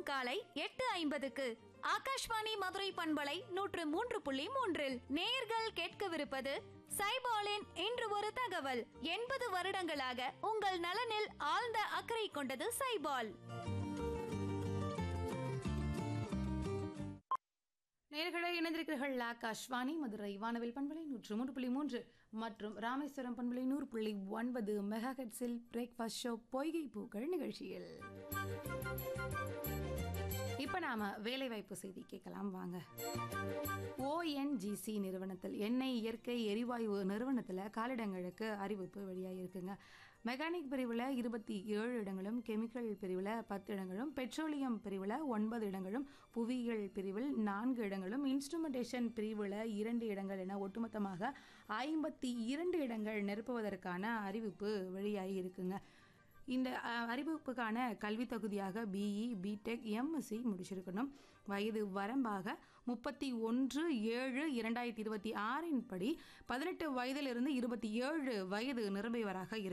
தினமும் காலை எட்டு ஐம்பதுக்கு ஆகாஷ்வாணி மதுரை பண்பலை நூற்று மூன்று புள்ளி மூன்றில் நேர்கள் கேட்கவிருப்பது சைபாலின் இன்று ஒரு தகவல் எண்பது வருடங்களாக உங்கள் நலனில் ஆழ்ந்த அக்கறை கொண்டது சைபால் நேர்களை இணைந்திருக்கிறீர்கள் ஆகாஷ்வாணி மதுரை வானவில் பண்பலை நூற்று மூன்று புள்ளி மூன்று மற்றும் ராமேஸ்வரம் பண்பலை நூறு புள்ளி ஒன்பது மெகா ஹெட்ஸில் பிரேக்ஃபாஸ்ட் ஷோ பொய்கை பூக்கள் நிகழ்ச்சியில் இப்போ நாம வேலைவாய்ப்பு செய்தி கேட்கலாம் வாங்க ஓஎன்ஜிசி நிறுவனத்தில் எண்ணெய் இயற்கை எரிவாயு நிறுவனத்தில் காலிடங்களுக்கு அறிவிப்பு வெளியாகிருக்குங்க மெக்கானிக் பிரிவில் இருபத்தி ஏழு இடங்களும் கெமிக்கல் பிரிவில் பத்து இடங்களும் பெட்ரோலியம் பிரிவில் ஒன்பது இடங்களும் புவியியல் பிரிவில் நான்கு இடங்களும் இன்ஸ்ட்ருமெண்டேஷன் பிரிவில் இரண்டு இடங்கள் என ஒட்டுமொத்தமாக ஐம்பத்தி இரண்டு இடங்கள் நிரப்புவதற்கான அறிவிப்பு வெளியாகி இருக்குங்க இந்த அஹ், அறிவிப்புக்கான கல்வி தகுதியாக பிஇ பிடெக் எம்எஸ்சி முடிச்சிருக்கணும் வயது வரம்பாக முப்பத்தி ஒன்று ஏழு இரண்டாயிரத்தி இருபத்தி ஆறின் படி பதினெட்டு வயதிலிருந்து இருபத்தி ஏழு வயது நிரம்பியவராக